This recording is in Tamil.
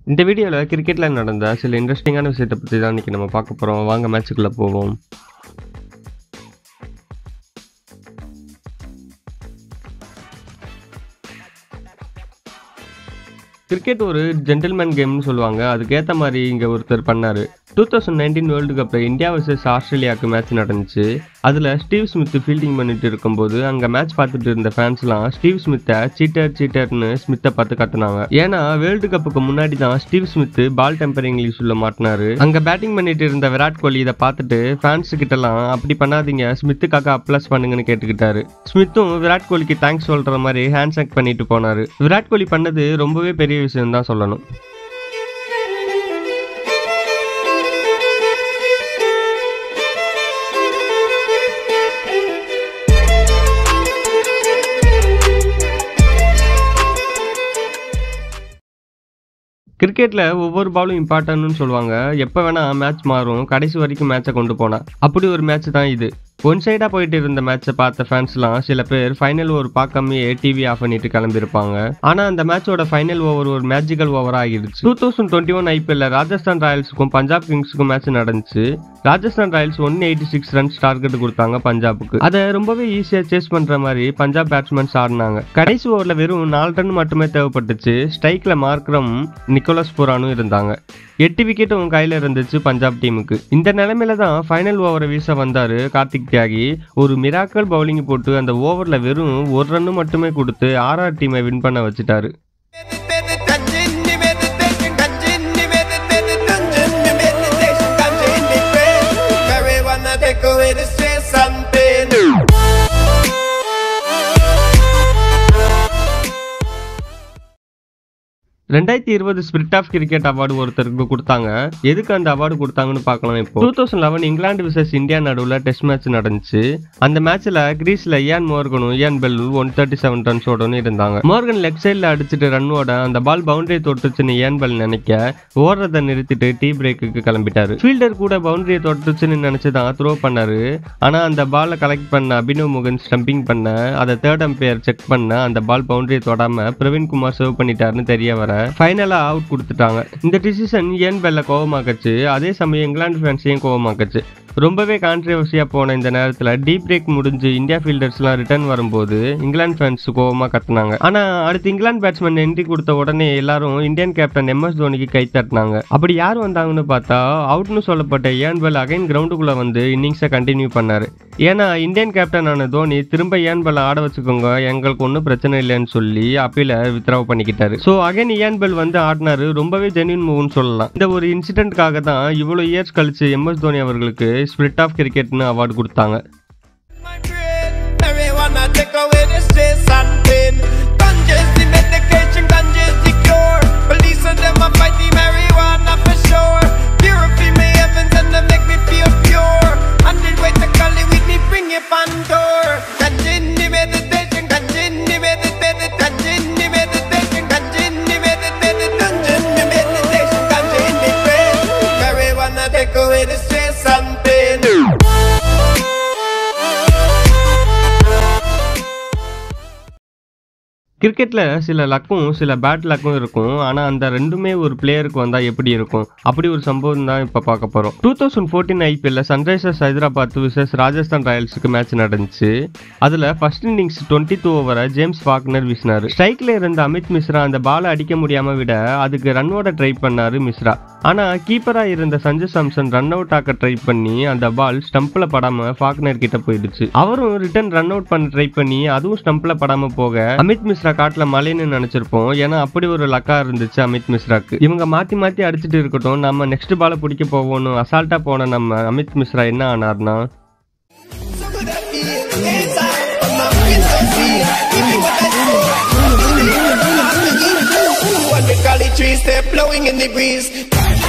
இந்த வீடியோவில் கிரிக்கெட்டில் நடந்த சில இன்ட்ரெஸ்டிங்கான விஷயத்தை பற்றி தான் இன்றைக்கி நம்ம பார்க்க போகிறோம் வாங்க மேட்சுக்குள்ளே போவோம் கிரிக்கெட் ஒரு ஜென்டில்மேன் கேம்னு சொல்லுவாங்க அதுக்கேற்ற மாதிரி இங்கே ஒருத்தர் பண்ணார் டூ தௌசண்ட் நைன்டீன் வேர்ல்டு கப்பில் இந்தியா வர்சஸ் ஆஸ்திரேலியாவுக்கு மேட்ச் நடந்துச்சு அதில் ஸ்டீவ் ஸ்மித் ஃபீல்டிங் பண்ணிட்டு இருக்கும்போது அங்கே மேட்ச் பார்த்துட்டு இருந்த ஃபேன்ஸ்லாம் ஸ்டீவ் ஸ்மித்தை சீட்டர் சீட்டர்னு ஸ்மித்தை பார்த்து கத்துனாங்க ஏன்னா வேர்ல்டு கப்புக்கு முன்னாடி தான் ஸ்டீவ் ஸ்மித் பால் டெம்பரிங் இஷ்யூல மாட்டினாரு அங்கே பேட்டிங் பண்ணிட்டு இருந்த விராட் கோலி இதை பார்த்துட்டு ஃபேன்ஸ் கிட்டலாம் அப்படி பண்ணாதீங்க ஸ்மித்துக்காக அப்ளஸ் பண்ணுங்கன்னு கேட்டுக்கிட்டாரு ஸ்மித்தும் விராட் கோலிக்கு தேங்க்ஸ் சொல்ற மாதிரி ஹேண்ட் ஷேக் பண்ணிட்டு போனாரு விராட் கோலி பண்ணது ரொம்பவே பெரிய விஷயம் தான் சொல்லணும் கிரிக்கெட்ல ஒவ்வொரு பாலும் இம்பார்ட்டன்ட்னு சொல்லுவாங்க எப்போ வேணா மேட்ச் மாறும் கடைசி வரைக்கும் மேட்சை கொண்டு போனா அப்படி ஒரு மேட்ச் தான் இது ஒன் சைடாக போயிட்டு இருந்த மேட்சை பார்த்த ஃபேன்ஸ்லாம் சில பேர் ஃபைனல் ஓவர் பார்க்காமயே டிவி ஆஃப் பண்ணிட்டு கிளம்பியிருப்பாங்க ஆனால் அந்த மேட்சோட ஃபைனல் ஓவர் ஒரு மேஜிக்கல் ஓவர் ஆகிடுச்சு டூ தௌசண்ட் டுவெண்ட்டி ஒன் ஐபிஎல்ல ராஜஸ்தான் ராயல்ஸுக்கும் பஞ்சாப் கிங்ஸுக்கும் மேட்ச் நடந்துச்சு Rajasthan Royals one eighty six runs target கொடுத்தாங்க பஞ்சாபுக்கு அதை ரொம்பவே ஈஸியாக சேஸ் பண்ணுற மாதிரி பஞ்சாப் பேட்ஸ்மேன்ஸ் ஆடினாங்க கடைசி ஓவரில் வெறும் நாலு ரன் மட்டுமே தேவைப்பட்டுச்சு ஸ்ட்ரைக்கில் மார்க்ரம் நிக்கோலஸ் புரானும் இருந்தாங்க எட்டு விக்கெட்டும் கையில் இருந்துச்சு பஞ்சாப் டீமுக்கு இந்த நிலைமையில தான் ஃபைனல் ஓவரை வீச வந்தார் கார்த்திக் தியாகி ஒரு மிராக்கல் பவுலிங் போட்டு அந்த ஓவரில் வெறும் ஒரு ரன்னு மட்டுமே கொடுத்து ஆர்ஆர் டீமை வின் பண்ண வச்சுட்டாரு Take away the stress and pain. ரெண்டாயிரத்தி இருபது ஸ்பிரிட் ஆஃப் கிரிக்கெட் அவார்டு ஒருத்தருக்கு கொடுத்தாங்க எதுக்கு அந்த அவார்டு கொடுத்தாங்கன்னு பார்க்கலாம் இப்போ two thousand eleven England versus India நடுவில் டெஸ்ட் மேட்ச் நடந்துச்சு அந்த மேட்ச்ல கிரீஸ்ல இயான் மோர்கனும் Ian Bell one thirty seven ரன்ஸோடனு இருந்தாங்க மோர்கன் லெக் சைடில் அடிச்சுட்டு ரன்னோட அந்த பால் பவுண்டரி தொட்டுச்சுன்னு இயான் பெல் நினைக்க ஓடுறதை நிறுத்திட்டு டீ பிரேக்குக்கு கிளம்பிட்டாரு ஃபீல்டர் கூட பவுண்டரியை தொட்டுச்சுன்னு நினைச்சு தான் த்ரோ பண்ணாரு ஆனா அந்த பாலை கலெக்ட் பண்ண அபினவ் முகன் ஸ்டம்பிங் பண்ண அதை தேர்ட் அம்பையர் செக் பண்ண அந்த பால் பவுண்டரியை தொடாம பிரவீன் குமார் சர்வ் பண்ணிட்டாருன்னு தெரிய வர ஃபைனலா அவுட் கொடுத்துட்டாங்க இந்த டிசிஷன் ஏன் பெல்ல கோவமாக்கச்சு அதே சமயம் இங்கிலாந்து ஃபேன்ஸையும் கோவமாக்கச்சு ரொம்பவே கான்ட்ரவர்சியாக போன இந்த நேரத்தில் டீப் பிரேக் முடிஞ்சு இந்தியா ஃபீல்டர்ஸ்லாம் ரிட்டர்ன் வரும்போது இங்கிலாந்து ஃபேன்ஸ் கோவமாக கத்துனாங்க ஆனால் அடுத்து இங்கிலாந்து பேட்ஸ்மேன் என்ட்ரி கொடுத்த உடனே எல்லாரும் இந்தியன் கேப்டன் எம் எஸ் தோனிக்கு கை தட்டினாங்க அப்படி யார் வந்தாங்கன்னு பார்த்தா அவுட்னு சொல்லப்பட்ட ஏன் பெல் அகைன் கிரவுண்டுக்குள்ளே வந்து இன்னிங்ஸை கண்டினியூ பண்ணாரு ஏன்னா இந்தியன் கேப்டனான தோனி திரும்ப ஏன் பெல் ஆட வச்சுக்கோங்க எங்களுக்கு ஒன்றும் பிரச்சனை இல்லைன்னு சொல்லி அப்பீல வித்ராவ் பண்ணிக்கிட்டாரு ஸோ அகைன் இயான் பெல் வந்து ஆடினாரு ரொம்பவே ஜென்யூன் மூவ்னு சொல்லலாம் இந்த ஒரு இன்சிடென்ட்காக தான் இவ்வளோ இயர்ஸ் கழிச்சு எம் எஸ் தோனி அவர்களுக்கு ஸ்பிரிட் ஆஃப் கிரிக்கெட்னு அவார்டு கொடுத்தாங்க My brain, marijuana take away the stress and pain. Ganja's the medication, ganja's the cure. Police and them a fight the marijuana for sure. Purify me heavens and them make me feel pure. Hundred ways to call it with me, bring it on door. Ganja in the meditation, ganja in the meditation, ganja in the meditation, ganja in the meditation, ganja in the meditation, ganja in the brain. Marijuana take away the stress and pain. கிரிக்கெட்ல சில லக்கும் சில பேட் லக்கும் இருக்கும் ஆனா அந்த ரெண்டுமே ஒரு பிளேயருக்கு வந்தா எப்படி இருக்கும் அப்படி ஒரு சம்பவம் தான் இப்ப பார்க்க போறோம் டூ தௌசண்ட் ஃபோர்டீன் ஐபிஎல்ல சன்ரைசர்ஸ் ஹைதராபாத் விசஸ் ராஜஸ்தான் ராயல்ஸுக்கு மேட்ச் நடந்துச்சு அதுல ஃபர்ஸ்ட் இன்னிங்ஸ் டுவெண்ட்டி டூ ஓவரை ஜேம்ஸ் ஃபாக்னர் வீசினாரு ஸ்ட்ரைக்ல இருந்த அமித் மிஸ்ரா அந்த பாலை அடிக்க முடியாம விட அதுக்கு ரன்னோட ட்ரை பண்ணாரு மிஸ்ரா ஆனா கீப்பரா இருந்த சஞ்சு சாம்சன் ரன் அவுட் ஆக்க ட்ரை பண்ணி அந்த பால் ஸ்டம்ப்ல படாம ஃபாக்னர் கிட்ட போயிடுச்சு அவரும் ரிட்டர்ன் ரன் அவுட் பண்ண ட்ரை பண்ணி அதுவும் ஸ்டம்ப்ல படாம போக அமித் மிஸ்ரா காட்டுல மலைன்னு நினைச்சிருப்போம் ஏன்னா அப்படி ஒரு லக்கா இருந்துச்சு அமித் மிஸ்ராக்கு இவங்க மாத்தி மாத்தி அடிச்சிட்டு இருக்கட்டும் நம்ம நெக்ஸ்ட் பாலை பிடிக்க போவோம்னு அசால்ட்டா போன நம்ம அமித் மிஸ்ரா என்ன ஆனார்னா Some of that feel inside of my winter feel. Give me what I see. What the golly trees, they're blowing in the breeze.